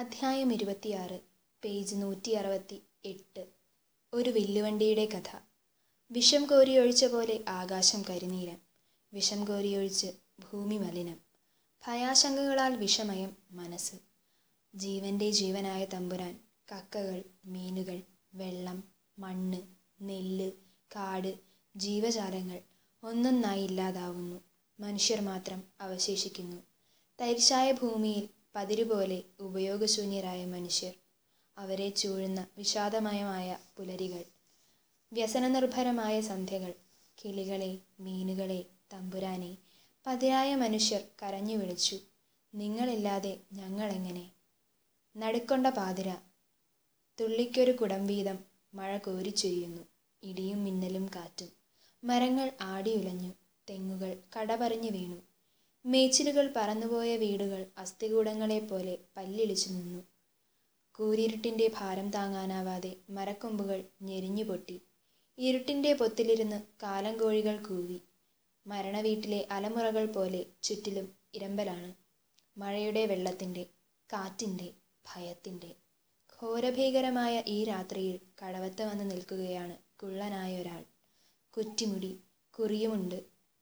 അധ്യായം ഇരുപത്തിയാറ് പേജ് നൂറ്റി അറുപത്തി എട്ട് ഒരു വില്ലുവണ്ടിയുടെ കഥ വിഷം കോരിയൊഴിച്ച പോലെ ആകാശം കരിനീലം വിഷം കോരിയൊഴിച്ച് ഭൂമി മലിനം ഭയാശങ്കകളാൽ വിഷമയം മനസ്സ് ജീവന്റെ ജീവനായ തമ്പുരാൻ കക്കകൾ മീനുകൾ വെള്ളം മണ്ണ് നെല്ല് കാട് ജീവജാലങ്ങൾ ഒന്നൊന്നായി ഇല്ലാതാവുന്നു മനുഷ്യർ മാത്രം അവശേഷിക്കുന്നു തരിശായ ഭൂമിയിൽ പതിരുപോലെ ഉപയോഗശൂന്യരായ മനുഷ്യർ അവരെ ചൂഴുന്ന വിഷാദമയമായ പുലരികൾ വ്യസനനിർഭരമായ സന്ധ്യകൾ കിളികളെ മീനുകളെ തമ്പുരാനെ പതിരായ മനുഷ്യർ കരഞ്ഞു വിളിച്ചു നിങ്ങളില്ലാതെ ഞങ്ങളെങ്ങനെ നടുക്കൊണ്ട പാതിര തുള്ളിക്കൊരു കുടം വീതം മഴ കോരിച്ചൊരിയുന്നു ഇടിയും മിന്നലും കാറ്റും മരങ്ങൾ ആടിയുലഞ്ഞു തെങ്ങുകൾ കടപറിഞ്ഞു വീണു മേച്ചിലുകൾ പറന്നുപോയ വീടുകൾ അസ്ഥികൂടങ്ങളെപ്പോലെ പല്ലിളിച്ചു നിന്നു കൂരിരുട്ടിൻ്റെ ഭാരം താങ്ങാനാവാതെ മരക്കൊമ്പുകൾ ഞെരിഞ്ഞു പൊട്ടി ഇരുട്ടിൻ്റെ പൊത്തിലിരുന്ന് കാലം കോഴികൾ കൂവി മരണവീട്ടിലെ അലമുറകൾ പോലെ ചുറ്റിലും ഇരമ്പലാണ് മഴയുടെ വെള്ളത്തിൻ്റെ കാറ്റിൻ്റെ ഭയത്തിൻ്റെ ഘോരഭീകരമായ ഈ രാത്രിയിൽ കടവത്ത് വന്ന് നിൽക്കുകയാണ് കുള്ളനായ ഒരാൾ കുറ്റിമുടി കുറിയുമുണ്ട്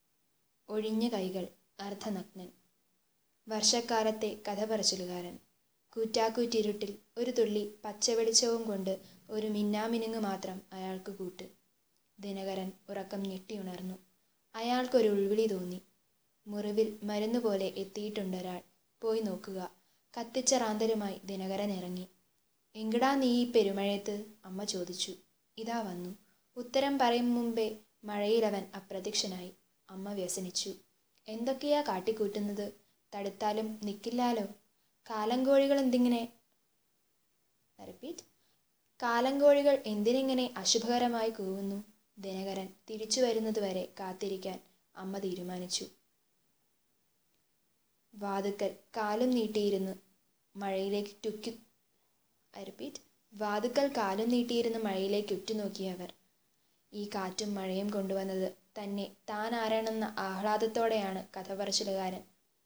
ഒഴിഞ്ഞ കൈകൾ അർദ്ധനഗ്നൻ വർഷക്കാലത്തെ കഥ പറച്ചിലുകാരൻ കൂറ്റാക്കൂറ്റിരുട്ടിൽ ഒരു തുള്ളി പച്ചവെളിച്ചവും കൊണ്ട് ഒരു മിന്നാമിനുങ്ങ് മാത്രം അയാൾക്ക് കൂട്ട് ദിനകരൻ ഉറക്കം ഞെട്ടിയുണർന്നു അയാൾക്കൊരു ഉൾവിളി തോന്നി മുറിവിൽ മരുന്നുപോലെ എത്തിയിട്ടുണ്ടൊരാൾ പോയി നോക്കുക കത്തിച്ച റാന്തലുമായി ദിനകരൻ ഇറങ്ങി എങ്കിടാ നീ ഈ പെരുമഴയത്ത് അമ്മ ചോദിച്ചു ഇതാ വന്നു ഉത്തരം പറയും മുമ്പേ മഴയിലവൻ അപ്രത്യക്ഷനായി അമ്മ വ്യസനിച്ചു എന്തൊക്കെയാ കാട്ടിക്കൂട്ടുന്നത് തടുത്താലും നിൽക്കില്ലാലോ കാലങ്കോഴികൾ എന്തിങ്ങനെ റിപ്പീറ്റ് കാലങ്കോഴികൾ എന്തിനിങ്ങനെ അശുഭകരമായി കൂവുന്നു ദിനകരൻ തിരിച്ചു വരുന്നതുവരെ കാത്തിരിക്കാൻ അമ്മ തീരുമാനിച്ചു വാതുക്കൽ കാലും നീട്ടിയിരുന്ന് മഴയിലേക്ക് ടുക്കി റിപ്പീറ്റ് വാതുക്കൽ കാലും നീട്ടിയിരുന്ന് മഴയിലേക്ക് ഉറ്റുനോക്കിയ അവർ ഈ കാറ്റും മഴയും കൊണ്ടുവന്നത് തന്നെ താൻ ആരാണെന്ന ആഹ്ലാദത്തോടെയാണ് കഥ പറച്ചിലുകാരൻ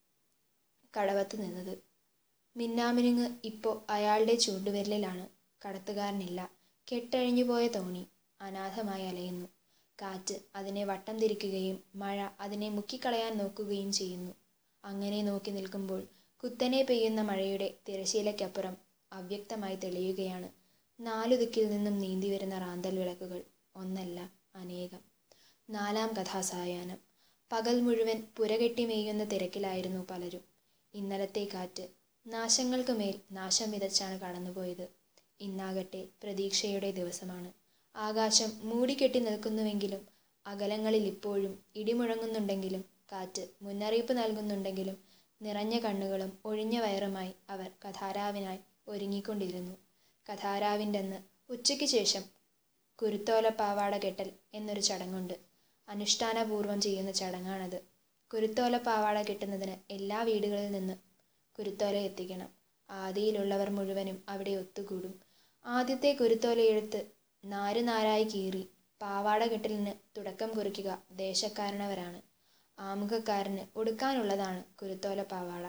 കടവത്ത് നിന്നത് മിന്നാമിനുങ്ങ് ഇപ്പോൾ അയാളുടെ ചൂണ്ടുവിരലിലാണ് കടത്തുകാരനില്ല കെട്ടഴിഞ്ഞുപോയ തോണി അനാഥമായി അലയുന്നു കാറ്റ് അതിനെ വട്ടം തിരിക്കുകയും മഴ അതിനെ മുക്കിക്കളയാൻ നോക്കുകയും ചെയ്യുന്നു അങ്ങനെ നോക്കി നിൽക്കുമ്പോൾ കുത്തനെ പെയ്യുന്ന മഴയുടെ തിരശീലയ്ക്കപ്പുറം അവ്യക്തമായി തെളിയുകയാണ് നാലു ദിക്കിൽ നിന്നും നീന്തി വരുന്ന റാന്തൽ വിളക്കുകൾ ഒന്നല്ല അനേകം നാലാം കഥാസായാഹ്നം പകൽ മുഴുവൻ പുരകെട്ടി മേയുന്ന തിരക്കിലായിരുന്നു പലരും ഇന്നലത്തെ കാറ്റ് നാശങ്ങൾക്ക് മേൽ നാശം വിതച്ചാണ് കടന്നുപോയത് ഇന്നാകട്ടെ പ്രതീക്ഷയുടെ ദിവസമാണ് ആകാശം മൂടിക്കെട്ടി നിൽക്കുന്നുവെങ്കിലും അകലങ്ങളിൽ ഇപ്പോഴും ഇടിമുഴങ്ങുന്നുണ്ടെങ്കിലും കാറ്റ് മുന്നറിയിപ്പ് നൽകുന്നുണ്ടെങ്കിലും നിറഞ്ഞ കണ്ണുകളും ഒഴിഞ്ഞ വയറുമായി അവർ കഥാരാവിനായി ഒരുങ്ങിക്കൊണ്ടിരുന്നു കഥാരാവിൻ്റെ അന്ന് ഉച്ചയ്ക്ക് ശേഷം കുരുത്തോല പാവാട കെട്ടൽ എന്നൊരു ചടങ്ങുണ്ട് അനുഷ്ഠാനപൂർവം ചെയ്യുന്ന ചടങ്ങാണത് കുരുത്തോല പാവാട കെട്ടുന്നതിന് എല്ലാ വീടുകളിൽ നിന്ന് കുരുത്തോല എത്തിക്കണം ആദിയിലുള്ളവർ മുഴുവനും അവിടെ ഒത്തുകൂടും ആദ്യത്തെ കുരുത്തോല എടുത്ത് നാര് നാരായി കീറി പാവാട കെട്ടലിന് തുടക്കം കുറിക്കുക ദേശക്കാരനവരാണ് ആമുഖക്കാരന് ഉടുക്കാനുള്ളതാണ് കുരുത്തോല പാവാട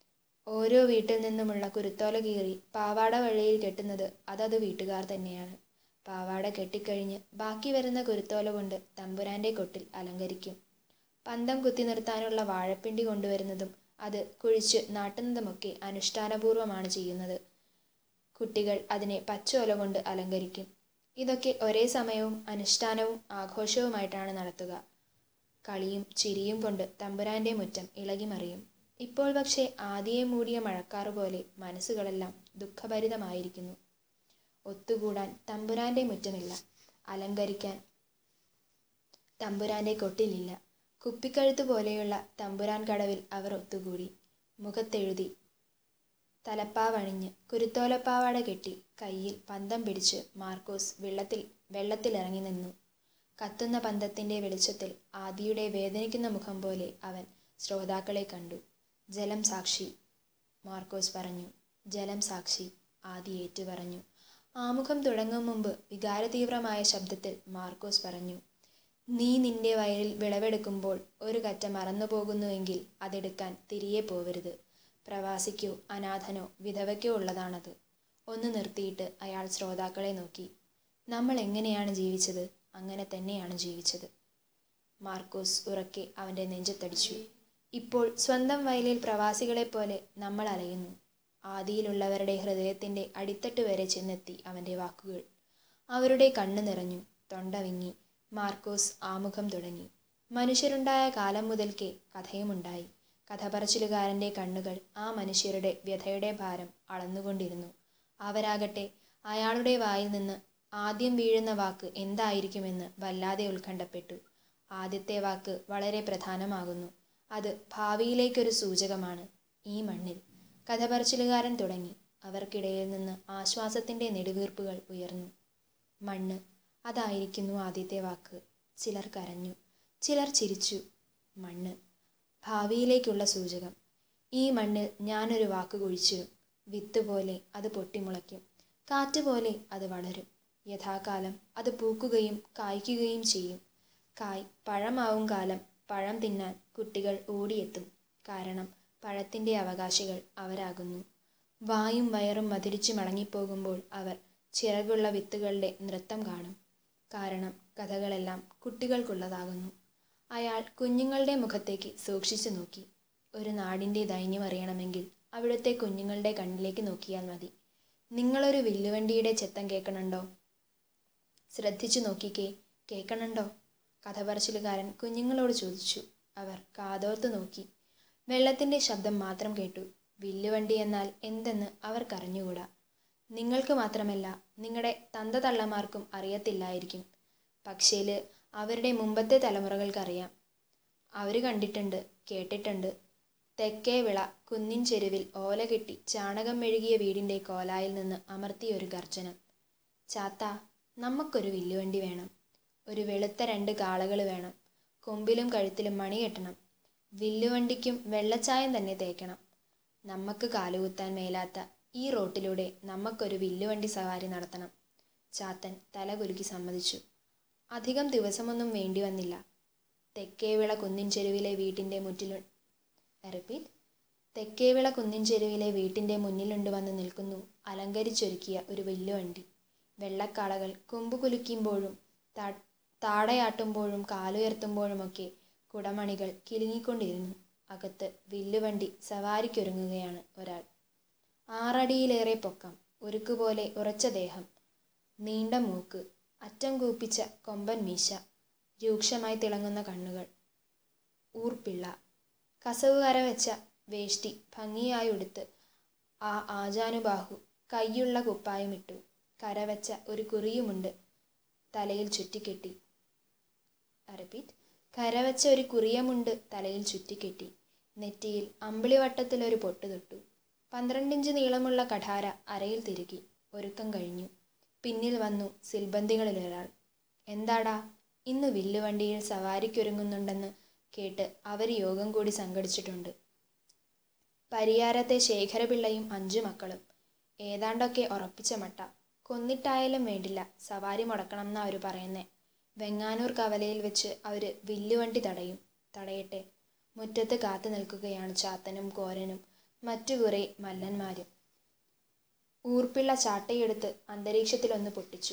ഓരോ വീട്ടിൽ നിന്നുമുള്ള കുരുത്തോല കീറി പാവാട വഴിയിൽ കെട്ടുന്നത് അതത് വീട്ടുകാർ തന്നെയാണ് പാവാട കെട്ടിക്കഴിഞ്ഞ് ബാക്കി വരുന്ന കുരുത്തോല കൊണ്ട് തമ്പുരാന്റെ കൊട്ടിൽ അലങ്കരിക്കും പന്തം കുത്തി നിർത്താനുള്ള വാഴപ്പിണ്ടി കൊണ്ടുവരുന്നതും അത് കുഴിച്ച് നാട്ടുന്നതുമൊക്കെ അനുഷ്ഠാനപൂർവമാണ് ചെയ്യുന്നത് കുട്ടികൾ അതിനെ പച്ചോല കൊണ്ട് അലങ്കരിക്കും ഇതൊക്കെ ഒരേ സമയവും അനുഷ്ഠാനവും ആഘോഷവുമായിട്ടാണ് നടത്തുക കളിയും ചിരിയും കൊണ്ട് തമ്പുരാന്റെ മുറ്റം ഇളകിമറിയും ഇപ്പോൾ പക്ഷേ ആദിയെ മൂടിയ മഴക്കാറ് പോലെ മനസ്സുകളെല്ലാം ദുഃഖഭരിതമായിരിക്കുന്നു ഒത്തുകൂടാൻ തമ്പുരാന്റെ മുറ്റമില്ല അലങ്കരിക്കാൻ തമ്പുരാന്റെ കൊട്ടിലില്ല കുപ്പിക്കഴുത്ത് പോലെയുള്ള തമ്പുരാൻ കടവിൽ അവർ ഒത്തുകൂടി മുഖത്തെഴുതി തലപ്പാവണിഞ്ഞ് കുരുത്തോലപ്പാവാട കെട്ടി കയ്യിൽ പന്തം പിടിച്ച് മാർക്കോസ് വെള്ളത്തിൽ വെള്ളത്തിലിറങ്ങി നിന്നു കത്തുന്ന പന്തത്തിൻ്റെ വെളിച്ചത്തിൽ ആദിയുടെ വേദനിക്കുന്ന മുഖം പോലെ അവൻ ശ്രോതാക്കളെ കണ്ടു ജലം സാക്ഷി മാർക്കോസ് പറഞ്ഞു ജലം സാക്ഷി ആദി ഏറ്റു പറഞ്ഞു ആമുഖം തുടങ്ങും മുമ്പ് വികാരതീവ്രമായ ശബ്ദത്തിൽ മാർക്കോസ് പറഞ്ഞു നീ നിന്റെ വയലിൽ വിളവെടുക്കുമ്പോൾ ഒരു കറ്റ മറന്നു പോകുന്നുവെങ്കിൽ അതെടുക്കാൻ തിരികെ പോവരുത് പ്രവാസിക്കോ അനാഥനോ വിധവയ്ക്കോ ഉള്ളതാണത് ഒന്ന് നിർത്തിയിട്ട് അയാൾ ശ്രോതാക്കളെ നോക്കി നമ്മൾ എങ്ങനെയാണ് ജീവിച്ചത് അങ്ങനെ തന്നെയാണ് ജീവിച്ചത് മാർക്കോസ് ഉറക്കെ അവൻ്റെ നെഞ്ചത്തടിച്ചു ഇപ്പോൾ സ്വന്തം വയലിൽ പ്രവാസികളെപ്പോലെ നമ്മൾ അലയുന്നു ആദിയിലുള്ളവരുടെ ഹൃദയത്തിൻ്റെ അടിത്തട്ട് വരെ ചെന്നെത്തി അവൻ്റെ വാക്കുകൾ അവരുടെ കണ്ണു നിറഞ്ഞു തൊണ്ട വിങ്ങി മാർക്കോസ് ആമുഖം തുടങ്ങി മനുഷ്യരുണ്ടായ കാലം മുതൽക്കേ കഥയുമുണ്ടായി കഥ പറച്ചിലുകാരൻ്റെ കണ്ണുകൾ ആ മനുഷ്യരുടെ വ്യഥയുടെ ഭാരം അളന്നുകൊണ്ടിരുന്നു അവരാകട്ടെ അയാളുടെ വായിൽ നിന്ന് ആദ്യം വീഴുന്ന വാക്ക് എന്തായിരിക്കുമെന്ന് വല്ലാതെ ഉത്കണ്ഠപ്പെട്ടു ആദ്യത്തെ വാക്ക് വളരെ പ്രധാനമാകുന്നു അത് ഭാവിയിലേക്കൊരു സൂചകമാണ് ഈ മണ്ണിൽ കഥ പറച്ചിലുകാരൻ തുടങ്ങി അവർക്കിടയിൽ നിന്ന് ആശ്വാസത്തിൻ്റെ നെടുവീർപ്പുകൾ ഉയർന്നു മണ്ണ് അതായിരിക്കുന്നു ആദ്യത്തെ വാക്ക് ചിലർ കരഞ്ഞു ചിലർ ചിരിച്ചു മണ്ണ് ഭാവിയിലേക്കുള്ള സൂചകം ഈ മണ്ണിൽ ഞാനൊരു വാക്ക് കുഴിച്ചിടും വിത്ത് പോലെ അത് പൊട്ടിമുളയ്ക്കും കാറ്റ് പോലെ അത് വളരും യഥാകാലം അത് പൂക്കുകയും കായ്ക്കുകയും ചെയ്യും കായ് പഴമാവും കാലം പഴം തിന്നാൻ കുട്ടികൾ ഓടിയെത്തും കാരണം പഴത്തിൻ്റെ അവകാശികൾ അവരാകുന്നു വായും വയറും മധുരിച്ച് മടങ്ങിപ്പോകുമ്പോൾ അവർ ചിറകുള്ള വിത്തുകളുടെ നൃത്തം കാണും കാരണം കഥകളെല്ലാം കുട്ടികൾക്കുള്ളതാകുന്നു അയാൾ കുഞ്ഞുങ്ങളുടെ മുഖത്തേക്ക് സൂക്ഷിച്ചു നോക്കി ഒരു നാടിൻ്റെ ദൈന്യം അറിയണമെങ്കിൽ അവിടുത്തെ കുഞ്ഞുങ്ങളുടെ കണ്ണിലേക്ക് നോക്കിയാൽ മതി നിങ്ങളൊരു വില്ലുവണ്ടിയുടെ ചെത്തം കേൾക്കണുണ്ടോ ശ്രദ്ധിച്ചു നോക്കിക്കേ കേൾക്കണുണ്ടോ കഥ പറച്ചിലുകാരൻ കുഞ്ഞുങ്ങളോട് ചോദിച്ചു അവർ കാതോർത്ത് നോക്കി വെള്ളത്തിൻ്റെ ശബ്ദം മാത്രം കേട്ടു വില്ലുവണ്ടി എന്നാൽ എന്തെന്ന് അവർക്കറിഞ്ഞുകൂടാ നിങ്ങൾക്ക് മാത്രമല്ല നിങ്ങളുടെ തന്ത തള്ളമാർക്കും അറിയത്തില്ലായിരിക്കും പക്ഷേല് അവരുടെ മുമ്പത്തെ തലമുറകൾക്കറിയാം അവർ കണ്ടിട്ടുണ്ട് കേട്ടിട്ടുണ്ട് തെക്കേ വിള കുന്നിൻ ചെരുവിൽ ഓല കെട്ടി ചാണകം മെഴുകിയ വീടിൻ്റെ കോലായിൽ നിന്ന് അമർത്തിയ ഒരു ഗർജനം ചാത്ത നമുക്കൊരു വില്ലുവണ്ടി വേണം ഒരു വെളുത്ത രണ്ട് കാളകൾ വേണം കൊമ്പിലും കഴുത്തിലും മണി കെട്ടണം വില്ലുവണ്ടിക്കും വെള്ളച്ചായം തന്നെ തേക്കണം നമുക്ക് കാലുകുത്താൻ മേലാത്ത ഈ റോട്ടിലൂടെ നമുക്കൊരു വില്ലുവണ്ടി സവാരി നടത്തണം ചാത്തൻ തല കുലുക്കി സമ്മതിച്ചു അധികം ദിവസമൊന്നും വേണ്ടി വന്നില്ല തെക്കേവിള കുന്നിൻ ചെരുവിലെ വീട്ടിൻ്റെ മുറ്റിലു റിപ്പീറ്റ് തെക്കേവിള കുന്നിൻ ചെരുവിലെ വീട്ടിൻ്റെ മുന്നിലുണ്ട് വന്ന് നിൽക്കുന്നു അലങ്കരിച്ചൊരുക്കിയ ഒരു വില്ലുവണ്ടി വെള്ളക്കാളകൾ കൊമ്പ് കുലുക്കുമ്പോഴും താ താടയാട്ടുമ്പോഴും കാലുയർത്തുമ്പോഴുമൊക്കെ കുടമണികൾ കിലുങ്ങിക്കൊണ്ടിരുന്നു അകത്ത് വില്ലുവണ്ടി സവാരിക്കൊരുങ്ങുകയാണ് ഒരാൾ ആറടിയിലേറെ പൊക്കം ഉരുക്കുപോലെ ഉറച്ച ദേഹം നീണ്ട മൂക്ക് അറ്റം കൂപ്പിച്ച കൊമ്പൻ മീശ രൂക്ഷമായി തിളങ്ങുന്ന കണ്ണുകൾ ഊർപ്പിള്ള കസവ് കരവെച്ച വേഷ്ടി ഭംഗിയായി ഉടുത്ത് ആ ആജാനുബാഹു കൈയുള്ള കുപ്പായമിട്ടു കരവെച്ച ഒരു കുറിയുമുണ്ട് തലയിൽ ചുറ്റിക്കെട്ടി റിപ്പീറ്റ് കരവെച്ച ഒരു കുറിയമുണ്ട് തലയിൽ ചുറ്റിക്കെട്ടി നെറ്റിയിൽ അമ്പിളിവട്ടത്തിലൊരു പൊട്ട് തൊട്ടു പന്ത്രണ്ടിഞ്ച് നീളമുള്ള കഠാര അരയിൽ തിരുകി ഒരുക്കം കഴിഞ്ഞു പിന്നിൽ വന്നു സിൽബന്ദികളിലൊരാൾ എന്താടാ ഇന്ന് വില്ലുവണ്ടിയിൽ സവാരിക്കൊരുങ്ങുന്നുണ്ടെന്ന് കേട്ട് അവർ യോഗം കൂടി സംഘടിച്ചിട്ടുണ്ട് പരിയാരത്തെ ശേഖരപിള്ളയും അഞ്ചു മക്കളും ഏതാണ്ടൊക്കെ ഉറപ്പിച്ച മട്ട കൊന്നിട്ടായാലും വേണ്ടില്ല സവാരി മുടക്കണം എന്നാ അവർ പറയുന്നേ വെങ്ങാനൂർ കവലയിൽ വെച്ച് അവർ വില്ലുവണ്ടി തടയും തടയട്ടെ മുറ്റത്ത് കാത്തു നിൽക്കുകയാണ് ചാത്തനും കോരനും മറ്റു കുറേ മല്ലന്മാരും ഊർപ്പിള്ള ചാട്ടയെടുത്ത് അന്തരീക്ഷത്തിലൊന്ന് പൊട്ടിച്ചു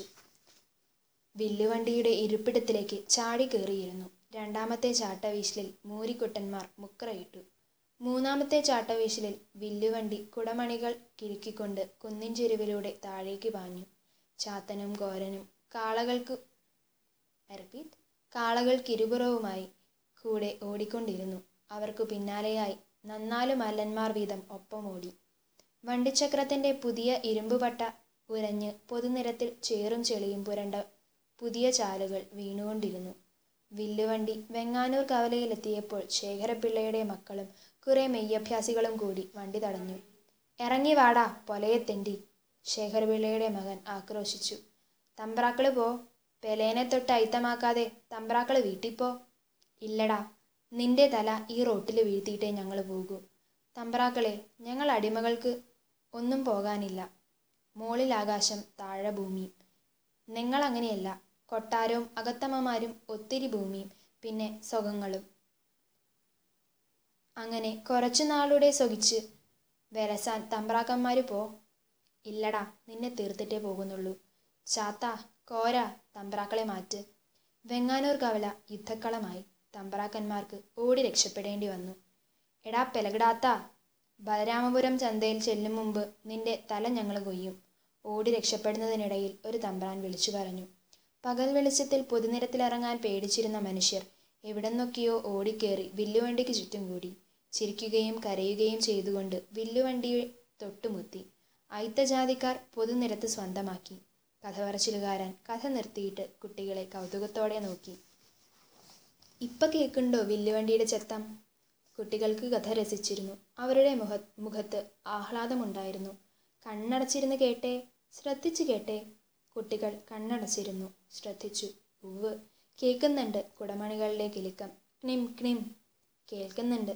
വില്ലുവണ്ടിയുടെ ഇരിപ്പിടത്തിലേക്ക് ചാടി കയറിയിരുന്നു രണ്ടാമത്തെ ചാട്ടവീശലിൽ മൂരിക്കുട്ടന്മാർ മുക്കറയിട്ടു മൂന്നാമത്തെ ചാട്ടവീശലിൽ വില്ലുവണ്ടി കുടമണികൾ കിലുക്കിക്കൊണ്ട് കുന്നിൻ ചെരുവിലൂടെ താഴേക്ക് പാഞ്ഞു ചാത്തനും കോരനും കാളകൾക്ക് റിപ്പീറ്റ് കാളകൾക്കിരുപുറവുമായി കൂടെ ഓടിക്കൊണ്ടിരുന്നു അവർക്കു പിന്നാലെയായി നന്നാലു മല്ലന്മാർ വീതം ഒപ്പം ഓടി വണ്ടിച്ചക്രത്തിൻ്റെ പുതിയ ഇരുമ്പുപട്ട ഉരഞ്ഞ് പൊതുനിരത്തിൽ ചേറും ചെളിയും പുരണ്ട പുതിയ ചാലുകൾ വീണുകൊണ്ടിരുന്നു വില്ലുവണ്ടി വെങ്ങാനൂർ കവലയിലെത്തിയപ്പോൾ ശേഖരപിള്ളയുടെ മക്കളും കുറെ മെയ്യഭ്യാസികളും കൂടി വണ്ടി തടഞ്ഞു ഇറങ്ങി വാടാ പൊലയെത്തെണ്ടി ശേഖരപിള്ളയുടെ മകൻ ആക്രോശിച്ചു തമ്പ്രാക്കള് പോ പെലേനെ തൊട്ട് അയിത്തമാക്കാതെ തമ്പ്രാക്കള് വീട്ടിൽ പോ ഇല്ലടാ നിന്റെ തല ഈ റോട്ടിൽ വീഴ്ത്തിയിട്ടേ ഞങ്ങൾ പോകൂ തമ്പ്രാക്കളെ ഞങ്ങൾ അടിമകൾക്ക് ഒന്നും പോകാനില്ല മോളിൽ ആകാശം താഴെ ഭൂമി നിങ്ങൾ അങ്ങനെയല്ല കൊട്ടാരവും അകത്തമ്മമാരും ഒത്തിരി ഭൂമിയും പിന്നെ സ്വകങ്ങളും അങ്ങനെ കുറച്ചു നാളുടെ സ്വകിച്ച് വരസാൻ തമ്പ്രാക്കന്മാര് പോ ഇല്ലടാ നിന്നെ തീർത്തിട്ടേ പോകുന്നുള്ളൂ ചാത്താ കോര തമ്പ്രാക്കളെ മാറ്റ് വെങ്ങാനൂർ കവല യുദ്ധക്കളമായി തമ്പ്രാക്കന്മാർക്ക് ഓടി രക്ഷപ്പെടേണ്ടി വന്നു എടാ പെലകിടാത്ത ബലരാമപുരം ചന്തയിൽ ചെല്ലും മുമ്പ് നിന്റെ തല ഞങ്ങൾ കൊയ്യും ഓടി രക്ഷപ്പെടുന്നതിനിടയിൽ ഒരു തമ്പ്രാൻ വിളിച്ചു പറഞ്ഞു പകൽ വെളിച്ചത്തിൽ പൊതുനിരത്തിലിറങ്ങാൻ പേടിച്ചിരുന്ന മനുഷ്യർ എവിടെന്നൊക്കെയോ ഓടിക്കേറി വില്ലുവണ്ടിക്ക് ചുറ്റും കൂടി ചിരിക്കുകയും കരയുകയും ചെയ്തുകൊണ്ട് വില്ലുവണ്ടിയെ തൊട്ടുമുത്തി അയിത്തജാതിക്കാർ പൊതുനിരത്ത് സ്വന്തമാക്കി കഥ പറച്ചിലുകാരൻ കഥ നിർത്തിയിട്ട് കുട്ടികളെ കൗതുകത്തോടെ നോക്കി ഇപ്പൊ കേൾക്കുണ്ടോ വില്ലുവണ്ടിയുടെ ചെത്തം കുട്ടികൾക്ക് കഥ രസിച്ചിരുന്നു അവരുടെ മുഖ മുഖത്ത് ആഹ്ലാദമുണ്ടായിരുന്നു കണ്ണടച്ചിരുന്ന് കേട്ടെ ശ്രദ്ധിച്ചു കേട്ടെ കുട്ടികൾ കണ്ണടച്ചിരുന്നു ശ്രദ്ധിച്ചു ഉവ് കേൾക്കുന്നുണ്ട് കുടമണികളിലെ കിലുക്കം ക്നിം ക്നിം കേൾക്കുന്നുണ്ട്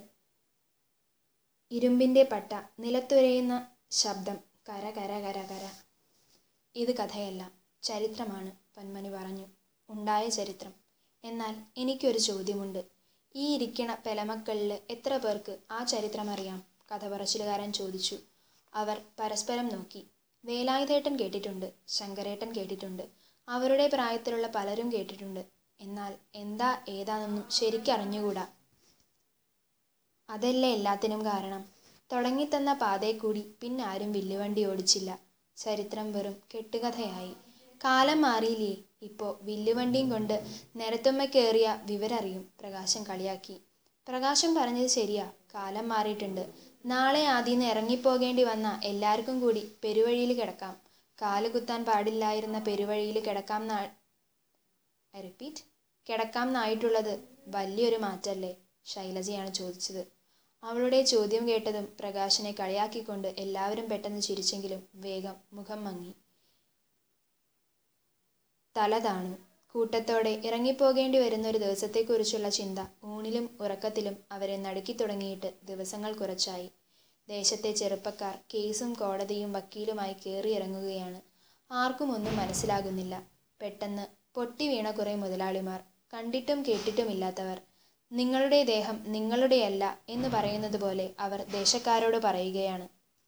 ഇരുമ്പിൻ്റെ പട്ട നിലത്തുരയുന്ന ശബ്ദം കര കര കര കര ഇത് കഥയല്ല ചരിത്രമാണ് പൊന്മണി പറഞ്ഞു ഉണ്ടായ ചരിത്രം എന്നാൽ എനിക്കൊരു ചോദ്യമുണ്ട് ഈ ഇരിക്കണ പെലമക്കളിൽ എത്ര പേർക്ക് ആ ചരിത്രം അറിയാം കഥ പറച്ചിലുകാരൻ ചോദിച്ചു അവർ പരസ്പരം നോക്കി വേലായുധേട്ടൻ കേട്ടിട്ടുണ്ട് ശങ്കരേട്ടൻ കേട്ടിട്ടുണ്ട് അവരുടെ പ്രായത്തിലുള്ള പലരും കേട്ടിട്ടുണ്ട് എന്നാൽ എന്താ ഏതാണെന്നും ശരിക്കറിഞ്ഞുകൂടാ അതല്ലേ എല്ലാത്തിനും കാരണം തുടങ്ങിത്തന്ന പാതയെ കൂടി പിന്നാരും വില്ലുവണ്ടി ഓടിച്ചില്ല ചരിത്രം വെറും കെട്ടുകഥയായി കാലം മാറിയില്ലേ ഇപ്പോൾ വില്ലുവണ്ടിയും കൊണ്ട് നിരത്തുമ്മ കയറിയ വിവരറിയും പ്രകാശം കളിയാക്കി പ്രകാശം പറഞ്ഞത് ശരിയാ കാലം മാറിയിട്ടുണ്ട് നാളെ ആദ്യം ഇറങ്ങിപ്പോകേണ്ടി വന്ന എല്ലാവർക്കും കൂടി പെരുവഴിയിൽ കിടക്കാം കാല് കുത്താൻ പാടില്ലായിരുന്ന പെരുവഴിയിൽ കിടക്കാം നാ ഐ റിപ്പീറ്റ് കിടക്കാം നായിട്ടുള്ളത് വലിയൊരു മാറ്റല്ലേ ശൈലജയാണ് ചോദിച്ചത് അവളുടെ ചോദ്യം കേട്ടതും പ്രകാശനെ കളിയാക്കിക്കൊണ്ട് എല്ലാവരും പെട്ടെന്ന് ചിരിച്ചെങ്കിലും വേഗം മുഖം മങ്ങി തല താണു കൂട്ടത്തോടെ ഇറങ്ങിപ്പോകേണ്ടി വരുന്ന ഒരു ദിവസത്തെക്കുറിച്ചുള്ള ചിന്ത ഊണിലും ഉറക്കത്തിലും അവരെ നടുക്കി തുടങ്ങിയിട്ട് ദിവസങ്ങൾ കുറച്ചായി ദേശത്തെ ചെറുപ്പക്കാർ കേസും കോടതിയും വക്കീലുമായി കയറിയിറങ്ങുകയാണ് ആർക്കും ഒന്നും മനസ്സിലാകുന്നില്ല പെട്ടെന്ന് പൊട്ടി വീണ കുറേ മുതലാളിമാർ കണ്ടിട്ടും കേട്ടിട്ടുമില്ലാത്തവർ നിങ്ങളുടെ ദേഹം നിങ്ങളുടെയല്ല എന്ന് പറയുന്നത് പോലെ അവർ ദേശക്കാരോട് പറയുകയാണ്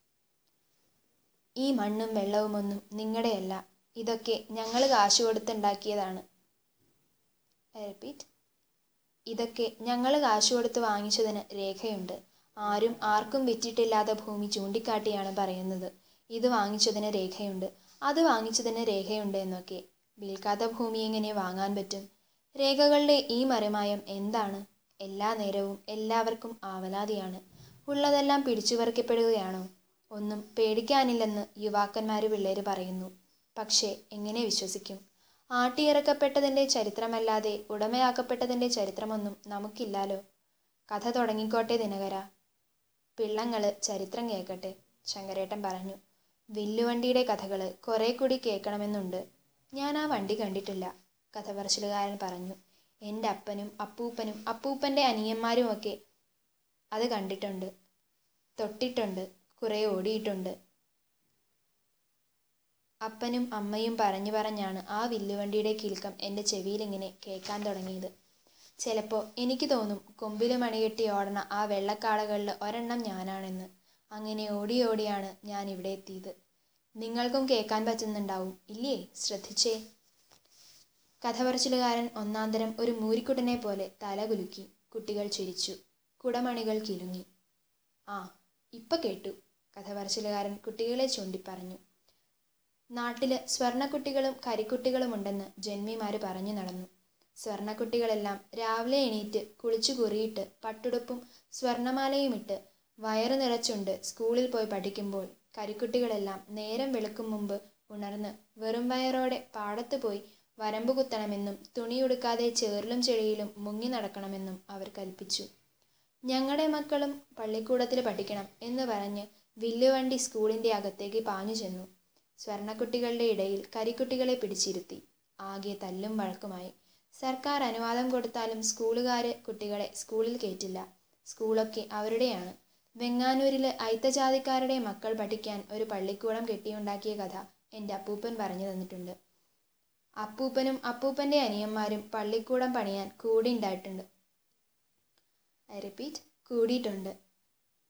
ഈ മണ്ണും വെള്ളവുമൊന്നും നിങ്ങളുടെയല്ല ഇതൊക്കെ ഞങ്ങൾ കാശ് കൊടുത്തുണ്ടാക്കിയതാണ് റിപ്പീറ്റ് ഇതൊക്കെ ഞങ്ങൾ കാശ് കൊടുത്ത് വാങ്ങിച്ചതിന് രേഖയുണ്ട് ആരും ആർക്കും വിറ്റിട്ടില്ലാത്ത ഭൂമി ചൂണ്ടിക്കാട്ടിയാണ് പറയുന്നത് ഇത് വാങ്ങിച്ചതിന് രേഖയുണ്ട് അത് വാങ്ങിച്ചതിന് രേഖയുണ്ട് എന്നൊക്കെ വിൽക്കാത്ത ഭൂമി എങ്ങനെ വാങ്ങാൻ പറ്റും രേഖകളുടെ ഈ മറിമായം എന്താണ് എല്ലാ നേരവും എല്ലാവർക്കും ആവലാതിയാണ് ഉള്ളതെല്ലാം പിടിച്ചുപറിക്കപ്പെടുകയാണോ ഒന്നും പേടിക്കാനില്ലെന്ന് യുവാക്കന്മാർ പിള്ളേര് പറയുന്നു പക്ഷേ എങ്ങനെ വിശ്വസിക്കും ആട്ടിയിറക്കപ്പെട്ടതിൻ്റെ ചരിത്രമല്ലാതെ ഉടമയാക്കപ്പെട്ടതിൻ്റെ ചരിത്രമൊന്നും നമുക്കില്ലാലോ കഥ തുടങ്ങിക്കോട്ടെ ദിനകര പിള്ളങ്ങള് ചരിത്രം കേൾക്കട്ടെ ശങ്കരേട്ടൻ പറഞ്ഞു വില്ലുവണ്ടിയുടെ കഥകൾ കുറെ കൂടി കേൾക്കണമെന്നുണ്ട് ഞാൻ ആ വണ്ടി കണ്ടിട്ടില്ല കഥ പറച്ചിലുകാരൻ പറഞ്ഞു എൻ്റെ അപ്പനും അപ്പൂപ്പനും അപ്പൂപ്പൻ്റെ അനിയന്മാരുമൊക്കെ അത് കണ്ടിട്ടുണ്ട് തൊട്ടിട്ടുണ്ട് കുറേ ഓടിയിട്ടുണ്ട് അപ്പനും അമ്മയും പറഞ്ഞു പറഞ്ഞാണ് ആ വില്ലുവണ്ടിയുടെ കിലുക്കം എൻ്റെ ചെവിയിലിങ്ങനെ കേൾക്കാൻ തുടങ്ങിയത് ചിലപ്പോൾ എനിക്ക് തോന്നും കൊമ്പിൽ മണികെട്ടി ഓടണ ആ വെള്ളക്കാളകളിൽ ഒരെണ്ണം ഞാനാണെന്ന് അങ്ങനെ ഓടി ഓടിയാണ് ഞാൻ ഇവിടെ എത്തിയത് നിങ്ങൾക്കും കേൾക്കാൻ പറ്റുന്നുണ്ടാവും ഇല്ലേ ശ്രദ്ധിച്ചേ കഥ പറച്ചിലുകാരൻ ഒന്നാന്തരം ഒരു മൂരിക്കുട്ടനെ പോലെ തല കുലുക്കി കുട്ടികൾ ചിരിച്ചു കുടമണികൾ കിലുങ്ങി ആ ഇപ്പൊ കേട്ടു കഥ പറച്ചിലുകാരൻ കുട്ടികളെ ചൂണ്ടിപ്പറഞ്ഞു നാട്ടില് സ്വർണ്ണക്കുട്ടികളും കരിക്കുട്ടികളുമുണ്ടെന്ന് ജന്മിമാര് പറഞ്ഞു നടന്നു സ്വർണ്ണക്കുട്ടികളെല്ലാം രാവിലെ എണീറ്റ് കുളിച്ചു കുറിയിട്ട് പട്ടുടുപ്പും സ്വർണ്ണമാലയും ഇട്ട് വയറു നിറച്ചുണ്ട് സ്കൂളിൽ പോയി പഠിക്കുമ്പോൾ കരിക്കുട്ടികളെല്ലാം നേരം വെളുക്കും മുമ്പ് ഉണർന്ന് വെറും വയറോടെ പാടത്ത് പോയി വരമ്പ് കുത്തണമെന്നും തുണിയുടുക്കാതെ ചേറിലും ചെളിയിലും മുങ്ങി നടക്കണമെന്നും അവർ കൽപ്പിച്ചു ഞങ്ങളുടെ മക്കളും പള്ളിക്കൂടത്തിൽ പഠിക്കണം എന്ന് പറഞ്ഞ് വില്ലുവണ്ടി സ്കൂളിൻ്റെ അകത്തേക്ക് പാഞ്ഞു ചെന്നു സ്വർണ്ണക്കുട്ടികളുടെ ഇടയിൽ കരിക്കുട്ടികളെ പിടിച്ചിരുത്തി ആകെ തല്ലും വഴക്കുമായി സർക്കാർ അനുവാദം കൊടുത്താലും സ്കൂളുകാർ കുട്ടികളെ സ്കൂളിൽ കയറ്റില്ല സ്കൂളൊക്കെ അവരുടെയാണ് വെങ്ങാനൂരിൽ അയിത്തജാതിക്കാരുടെ മക്കൾ പഠിക്കാൻ ഒരു പള്ളിക്കൂടം കെട്ടിയുണ്ടാക്കിയ കഥ എൻ്റെ അപ്പൂപ്പൻ പറഞ്ഞു തന്നിട്ടുണ്ട് അപ്പൂപ്പനും അപ്പൂപ്പൻ്റെ അനിയന്മാരും പള്ളിക്കൂടം പണിയാൻ കൂടി ഉണ്ടായിട്ടുണ്ട് ഐ റിപ്പീറ്റ് കൂടിയിട്ടുണ്ട്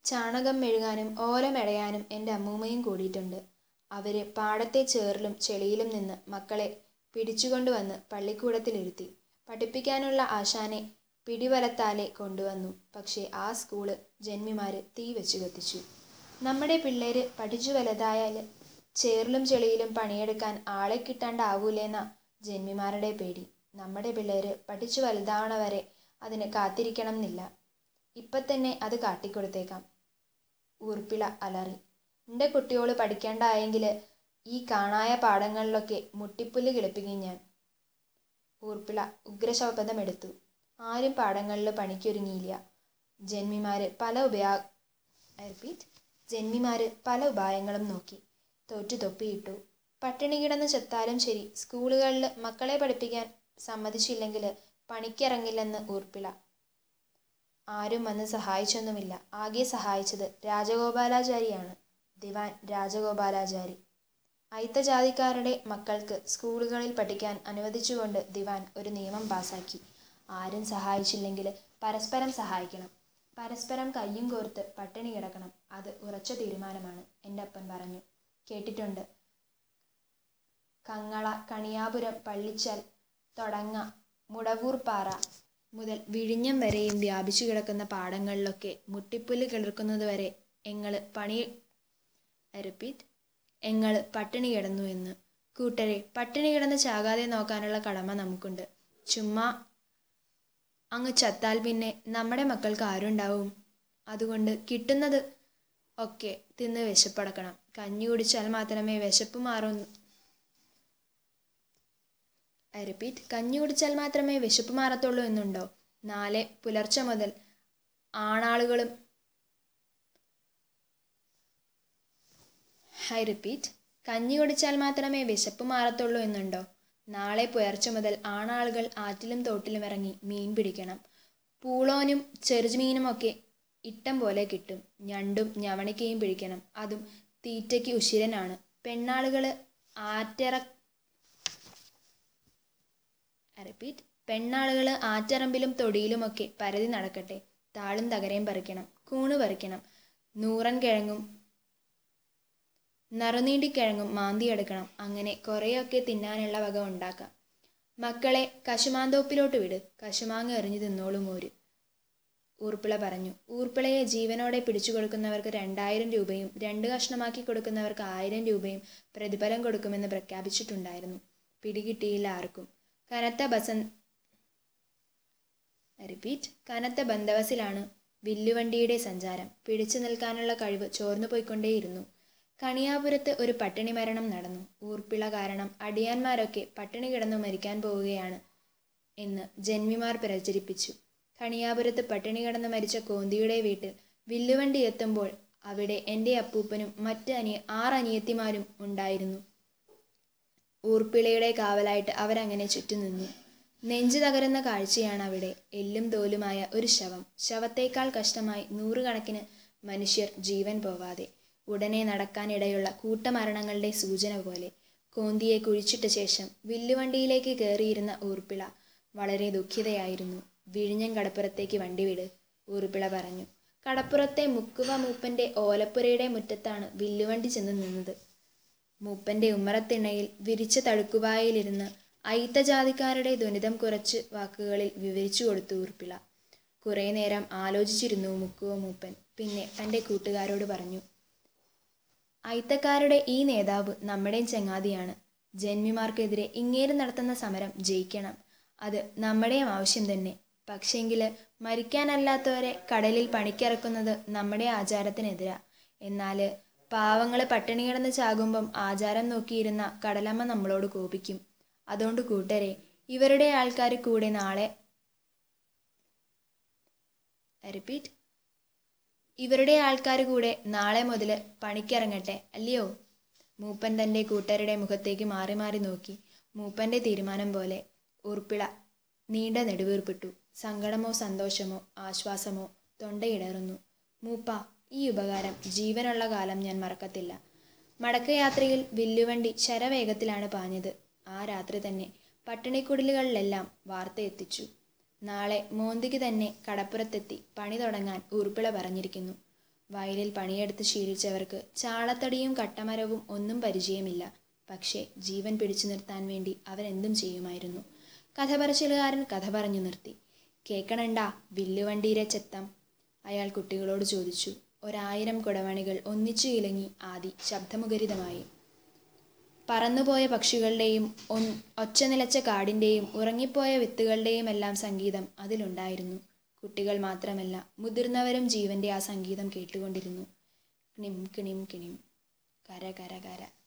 ചാണകം മെഴുകാനും ഓല മെടയാനും എൻ്റെ അമ്മൂമ്മയും കൂടിയിട്ടുണ്ട് അവർ പാടത്തെ ചേറിലും ചെളിയിലും നിന്ന് മക്കളെ പിടിച്ചുകൊണ്ടുവന്ന് പള്ളിക്കൂടത്തിലിരുത്തി പഠിപ്പിക്കാനുള്ള ആശാനെ പിടിവലത്താലെ കൊണ്ടുവന്നു പക്ഷേ ആ സ്കൂള് ജന്മിമാർ തീ വെച്ച് കത്തിച്ചു നമ്മുടെ പിള്ളേര് പഠിച്ചു വലുതായാൽ ചേറിലും ചെളിയിലും പണിയെടുക്കാൻ ആളെ കിട്ടാണ്ടാവൂലേന്നാ ജന്മിമാരുടെ പേടി നമ്മുടെ പിള്ളേര് പഠിച്ചു വലുതാവണ വരെ അതിന് കാത്തിരിക്കണം എന്നില്ല ഇപ്പം തന്നെ അത് കാട്ടിക്കൊടുത്തേക്കാം ഊർപ്പിള അലറി എൻ്റെ കുട്ടിയോള് പഠിക്കേണ്ടായെങ്കിൽ ഈ കാണായ പാടങ്ങളിലൊക്കെ മുട്ടിപ്പുല്ല് കിളിപ്പിക്കും ഞാൻ ഊർപ്പിള ഉഗ്രശപഥമെടുത്തു ആരും പാടങ്ങളിൽ പണിക്കൊരുങ്ങിയില്ല ജന്മിമാര് പല ഉപയാ റിപ്പീറ്റ് ജന്മിമാര് പല ഉപായങ്ങളും നോക്കി തോറ്റു തൊപ്പിയിട്ടു പട്ടിണി കിടന്ന് ചത്താലും ശരി സ്കൂളുകളിൽ മക്കളെ പഠിപ്പിക്കാൻ സമ്മതിച്ചില്ലെങ്കിൽ പണിക്കിറങ്ങില്ലെന്ന് ഊർപ്പിള ആരും വന്ന് സഹായിച്ചൊന്നുമില്ല ആകെ സഹായിച്ചത് രാജഗോപാലാചാരിയാണ് ദിവാൻ രാജഗോപാലാചാരി അയിത്ത ജാതിക്കാരുടെ മക്കൾക്ക് സ്കൂളുകളിൽ പഠിക്കാൻ അനുവദിച്ചുകൊണ്ട് ദിവാൻ ഒരു നിയമം പാസാക്കി ആരും സഹായിച്ചില്ലെങ്കിൽ പരസ്പരം സഹായിക്കണം പരസ്പരം കയ്യും കോർത്ത് പട്ടിണി കിടക്കണം അത് ഉറച്ച തീരുമാനമാണ് എൻ്റെ അപ്പൻ പറഞ്ഞു കേട്ടിട്ടുണ്ട് കങ്ങള കണിയാപുരം പള്ളിച്ചൽ തുടങ്ങ മുടവൂർപ്പാറ മുതൽ വിഴിഞ്ഞം വരെയും വ്യാപിച്ചു കിടക്കുന്ന പാടങ്ങളിലൊക്കെ മുട്ടിപ്പുല്ല് കിളിർക്കുന്നത് വരെ എങ്ങള് പണി റിപ്പീറ്റ് എങ്ങള് പട്ടിണി കിടന്നു എന്ന് കൂട്ടരെ പട്ടിണി കിടന്ന് ചാകാതെ നോക്കാനുള്ള കടമ നമുക്കുണ്ട് ചുമ്മാ അങ്ങ് ചത്താൽ പിന്നെ നമ്മുടെ മക്കൾക്ക് ആരുണ്ടാവും അതുകൊണ്ട് കിട്ടുന്നത് ഒക്കെ തിന്ന് വിശപ്പടക്കണം കഞ്ഞി കുടിച്ചാൽ മാത്രമേ വിശപ്പ് മാറൂ ഐ റിപ്പീറ്റ് കഞ്ഞി കുടിച്ചാൽ മാത്രമേ വിശപ്പ് മാറത്തുള്ളൂ എന്നുണ്ടോ നാളെ പുലർച്ചെ മുതൽ ആണാളുകളും ഐ റിപ്പീറ്റ് കഞ്ഞി കുടിച്ചാൽ മാത്രമേ വിശപ്പ് മാറത്തുള്ളൂ എന്നുണ്ടോ നാളെ പുലർച്ചെ മുതൽ ആണാളുകൾ ആറ്റിലും തോട്ടിലും ഇറങ്ങി മീൻ പിടിക്കണം പൂളോനും ചെറുമീനുമൊക്കെ ഇട്ടം പോലെ കിട്ടും ഞണ്ടും ഞവണിക്കയും പിടിക്കണം അതും തീറ്റയ്ക്ക് ഉശിരനാണ് പെണ്ണാളുകൾ ആറ്റിറ റിപ്പീറ്റ് പെണ്ണാളുകൾ ആറ്ററമ്പിലും തൊടിയിലുമൊക്കെ പരതി നടക്കട്ടെ താളും തകരയും പറിക്കണം കൂണ് പറിക്കണം നൂറൻ കിഴങ്ങും നറുനീണ്ടിക്കിഴങ്ങും മാന്തിയെടുക്കണം അങ്ങനെ കുറേയൊക്കെ തിന്നാനുള്ള വക ഉണ്ടാക്കാം മക്കളെ കശുമാന്തോപ്പിലോട്ട് വിട് കശുമാങ്ങ എറിഞ്ഞു തിന്നോളും ഓര് ഊർപ്പിള പറഞ്ഞു ഊർപ്പിളയെ ജീവനോടെ പിടിച്ചു കൊടുക്കുന്നവർക്ക് രണ്ടായിരം രൂപയും രണ്ട് കഷ്ണമാക്കി കൊടുക്കുന്നവർക്ക് ആയിരം രൂപയും പ്രതിഫലം കൊടുക്കുമെന്ന് പ്രഖ്യാപിച്ചിട്ടുണ്ടായിരുന്നു പിടികിട്ടിയില്ല ആർക്കും കനത്ത ബസൻ റിപ്പീറ്റ് കനത്ത ബന്ദവസിലാണ് വില്ലുവണ്ടിയുടെ സഞ്ചാരം പിടിച്ചു നിൽക്കാനുള്ള കഴിവ് ചോർന്നു പോയിക്കൊണ്ടേയിരുന്നു കണിയാപുരത്ത് ഒരു പട്ടിണി മരണം നടന്നു ഊർപ്പിള കാരണം അടിയാന്മാരൊക്കെ പട്ടിണി കിടന്നു മരിക്കാൻ പോവുകയാണ് എന്ന് ജന്മിമാർ പ്രചരിപ്പിച്ചു കണിയാപുരത്ത് പട്ടിണി കിടന്ന് മരിച്ച കോന്തിയുടെ വീട്ടിൽ വില്ലുവണ്ടി എത്തുമ്പോൾ അവിടെ എൻ്റെ അപ്പൂപ്പനും മറ്റ് അനിയ ആറ് അനിയത്തിമാരും ഉണ്ടായിരുന്നു ഊർപ്പിളയുടെ കാവലായിട്ട് അവരങ്ങനെ ചുറ്റുനിന്നു നെഞ്ചു തകരുന്ന കാഴ്ചയാണ് അവിടെ എല്ലും തോലുമായ ഒരു ശവം ശവത്തേക്കാൾ കഷ്ടമായി നൂറുകണക്കിന് മനുഷ്യർ ജീവൻ പോവാതെ ഉടനെ നടക്കാനിടയുള്ള കൂട്ടമരണങ്ങളുടെ സൂചന പോലെ കോന്തിയെ കുഴിച്ചിട്ട ശേഷം വില്ലുവണ്ടിയിലേക്ക് കയറിയിരുന്ന ഊർപ്പിള വളരെ ദുഃഖിതയായിരുന്നു വിഴിഞ്ഞം കടപ്പുറത്തേക്ക് വണ്ടി വിട് ഊർപ്പിള പറഞ്ഞു കടപ്പുറത്തെ മുക്കുവ മൂപ്പന്റെ ഓലപ്പുരയുടെ മുറ്റത്താണ് വില്ലുവണ്ടി ചെന്ന് നിന്നത് മൂപ്പന്റെ ഉമ്മറത്തിണ്ണയിൽ വിരിച്ച തടുക്കുവായിലിരുന്ന് അയിത്ത ജാതിക്കാരുടെ ദുരിതം കുറച്ച് വാക്കുകളിൽ വിവരിച്ചു കൊടുത്തു ഊർപ്പിള കുറേ നേരം ആലോചിച്ചിരുന്നു മുക്കുവ മൂപ്പൻ പിന്നെ തൻ്റെ കൂട്ടുകാരോട് പറഞ്ഞു അയിത്തക്കാരുടെ ഈ നേതാവ് നമ്മുടെയും ചങ്ങാതിയാണ് ജന്മിമാർക്കെതിരെ ഇങ്ങേര് നടത്തുന്ന സമരം ജയിക്കണം അത് നമ്മുടെയും ആവശ്യം തന്നെ പക്ഷേങ്കിൽ മരിക്കാനല്ലാത്തവരെ കടലിൽ പണിക്കിറക്കുന്നത് നമ്മുടെ ആചാരത്തിനെതിരാ എന്നാൽ പാവങ്ങൾ പട്ടിണി കിടന്ന് ചാകുമ്പം ആചാരം നോക്കിയിരുന്ന കടലമ്മ നമ്മളോട് കോപിക്കും അതുകൊണ്ട് കൂട്ടരെ ഇവരുടെ ആൾക്കാർ കൂടെ നാളെ റിപ്പീറ്റ് ഇവരുടെ ആൾക്കാർ കൂടെ നാളെ മുതൽ പണിക്കിറങ്ങട്ടെ അല്ലയോ മൂപ്പൻ തൻ്റെ കൂട്ടരുടെ മുഖത്തേക്ക് മാറി മാറി നോക്കി മൂപ്പൻ്റെ തീരുമാനം പോലെ ഉറുപ്പിള നീണ്ട നെടുവീർപ്പിട്ടു സങ്കടമോ സന്തോഷമോ ആശ്വാസമോ തൊണ്ടയിടറുന്നു മൂപ്പ ഈ ഉപകാരം ജീവനുള്ള കാലം ഞാൻ മറക്കത്തില്ല മടക്കയാത്രയിൽ വില്ലുവണ്ടി ശരവേഗത്തിലാണ് പാഞ്ഞത് ആ രാത്രി തന്നെ പട്ടിണിക്കുടിലുകളിലെല്ലാം വാർത്ത എത്തിച്ചു നാളെ മോന്തിക്ക് തന്നെ കടപ്പുറത്തെത്തി പണി തുടങ്ങാൻ ഊർപ്പിള പറഞ്ഞിരിക്കുന്നു വയലിൽ പണിയെടുത്ത് ശീലിച്ചവർക്ക് ചാളത്തടിയും കട്ടമരവും ഒന്നും പരിചയമില്ല പക്ഷേ ജീവൻ പിടിച്ചു നിർത്താൻ വേണ്ടി അവരെന്തും ചെയ്യുമായിരുന്നു കഥ പറച്ചിലുകാരൻ കഥ പറഞ്ഞു നിർത്തി കേക്കണണ്ടാ വില്ലുവണ്ടീരെ ചെത്തം അയാൾ കുട്ടികളോട് ചോദിച്ചു ഒരായിരം കുടമണികൾ ഒന്നിച്ചു ഇലങ്ങി ആദി ശബ്ദമുഖരിതമായി പറന്നുപോയ പക്ഷികളുടെയും ഒച്ച നിലച്ച കാടിൻ്റെയും ഉറങ്ങിപ്പോയ വിത്തുകളുടെയും എല്ലാം സംഗീതം അതിലുണ്ടായിരുന്നു കുട്ടികൾ മാത്രമല്ല മുതിർന്നവരും ജീവന്റെ ആ സംഗീതം കേട്ടുകൊണ്ടിരുന്നു കിണിം കിണിം കിണിം കര കര കര